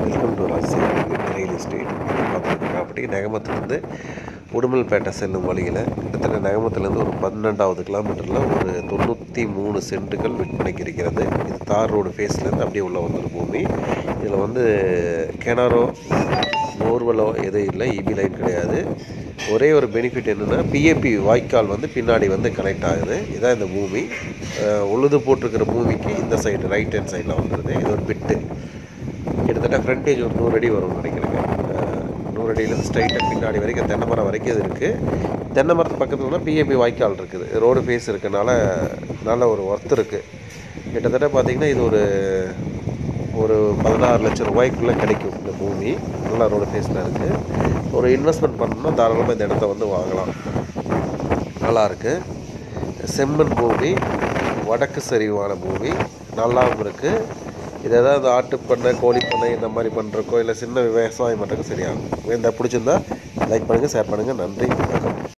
welcome to Rajasekar real estate பார்த்துருக்க property நகமத்துலேருந்து உடுமல்பேட்டை செல்லும் வழியில் கிட்டத்தட்ட நகமத்துலேருந்து ஒரு பன்னெண்டாவது கிலோமீட்டரில் ஒரு தொண்ணூற்றி மூணு சென்ட்டுகள் விற்பனைக்கு இருக்கிறது இது தார் ரோடு ஃபேஸ்லேருந்து அப்படியே உள்ள வந்துடும் பூமி இதில் வந்து கிணறோ போர்வெலோ எதுவும் இல்லை இபி லைன் கிடையாது ஒரே ஒரு பெனிஃபிட் என்னென்னா பிஏபி வாய்க்கால் வந்து பின்னாடி வந்து கனெக்ட் ஆகுது இதான் இந்த பூமி அஹ் உழுது போட்டிருக்கிற பூமிக்கு இந்த சைடு ரைட் ஹேண்ட் சைடில் வந்துடுது இது ஒரு பிட்டு கிட்டத்தட்ட ஃப்ரண்டேஜ் ஒரு நூறு அடி வரும்னு நினைக்கிறேங்க அஹ் நூறு அடியிலேருந்து ஸ்ட்ரைட்டாக பின்னாடி வரைக்கும் தென்னை மரம் வரைக்கும் இது இருக்குது தென்னை மரத்து பக்கத்தில் தான் பிஏபி வாய்க்கால் இருக்குது ரோடு ஃபேஸ் இருக்கனால நல்ல ஒரு ஒர்த் இருக்குது கிட்டத்தட்ட பார்த்திங்கன்னா இது ஒரு ஒரு பதினாறு லட்சம் ரூபாய்க்குள்ளே கிடைக்கும் இந்த பூமி நல்லா ரோடு ஃபேஸில் இருக்குது ஒரு இன்வெஸ்ட்மெண்ட் பண்ணணும்னா தாராளமாக இந்த இடத்த வந்து வாங்கலாம் நல்லா இருக்கு செம்மண் பூமி வடக்கு சரிவான பூமி நல்லாவும் இருக்குது இது ஏதாவது ஆட்டுப்பண்ணை கோழிப்பண்ணை இந்த மாதிரி பண்ணுறக்கோ இல்லை சின்ன விவசாயம் பண்ணுறக்கோ சரியாகும் இந்த பிடிச்சிருந்தா லைக் பண்ணுங்கள் ஷேர் பண்ணுங்கள் நன்றி வணக்கம்